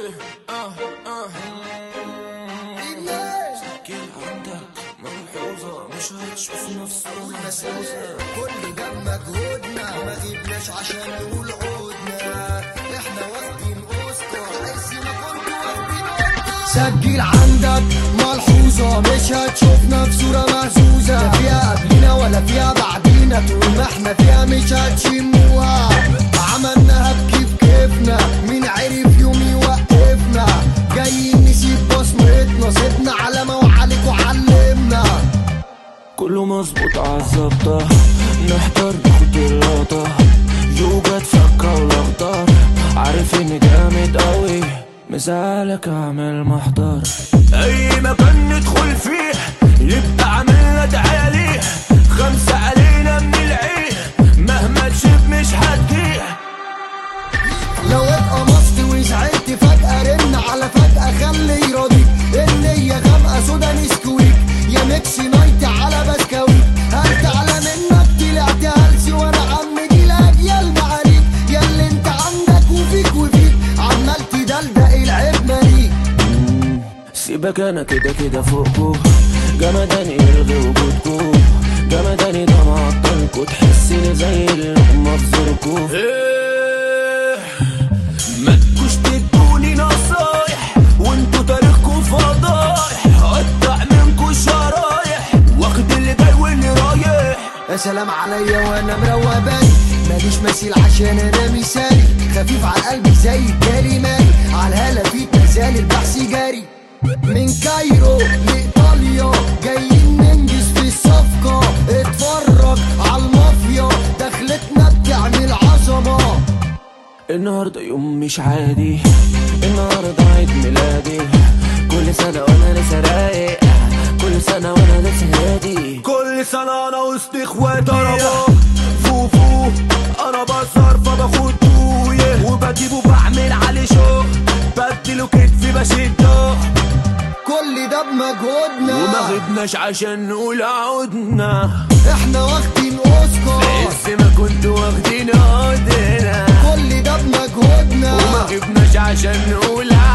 اه اه سجل عندك ملحوظة مش هتشوف نفسك كل ده مجهودنا ما غيبناش عشان نقول عودنا احنا واخدين اوسكار عز ما كنتوا واخدين اوسكار سجل عندك ملحوظة مش هتشوفنا في صورة مهزوزة لا فيها قبلنا ولا فيها بعدينا طول ما احنا فيها مش هتشموها عملناها بكيف كيفنا مين عرف يوم يوقفنا جايين نسيب بصمتنا سيبنا علامة وعليك وعلمنا كله مظبوط عالظبطة نحضر ناخد اللقطة يوجد فكة ولخطر عارف اني جامد قوي مثالك اعمل محضر اي مكان ندخل فيه يبقى عاملنا تعالي خمسة علينا من العين مهما تشوف مش هتجيه لو اتقمصت وزعلت فجأة رن على فجأة خلي يراضيك النية غامقة سودا نسكويك يا ميكس نايت على بسكويت هل تعلى منك طلعت هلسي وانا عم دي الاجيال معاليك يا اللي انت عندك وفيك وفيك عمال تدلدق العيب ماليك سيبك انا كده كده فوقكو جمداني يلغي وجودكو جمداني ده معطلكو تحسني زي اللقمة في زوركو ما تكوش تدوني نصايح وانتوا تاريخكو فضايح قطع منكو شرايح واخد اللي جاي واللي رايح يا سلام عليا وانا مروق بالي ماليش مثيل عشان انا مثالي خفيف على قلبي زي الجاري مالي على الهلا فيك مازال البحث جاري من كايرو لايطاليا جايين ننجز في الصفقة اتفرج على المافيا دخلتنا بتعمل عظمة النهاردة يوم مش عادي النهاردة عيد ميلادي كل سنة وانا لسه رايق كل سنة وانا لسه هادي كل سنة انا وسط اخواتي ضربة فوفو انا بسهر فباخد بويه وبجيبه بعمل عليه شو بديله كتفي بشده كل ده بمجهودنا وما غبناش عشان نقول عودنا احنا واخدين اوسكار عز ما كنتوا واخدين عودنا كل ده بمجهودنا وما غبناش عشان نقول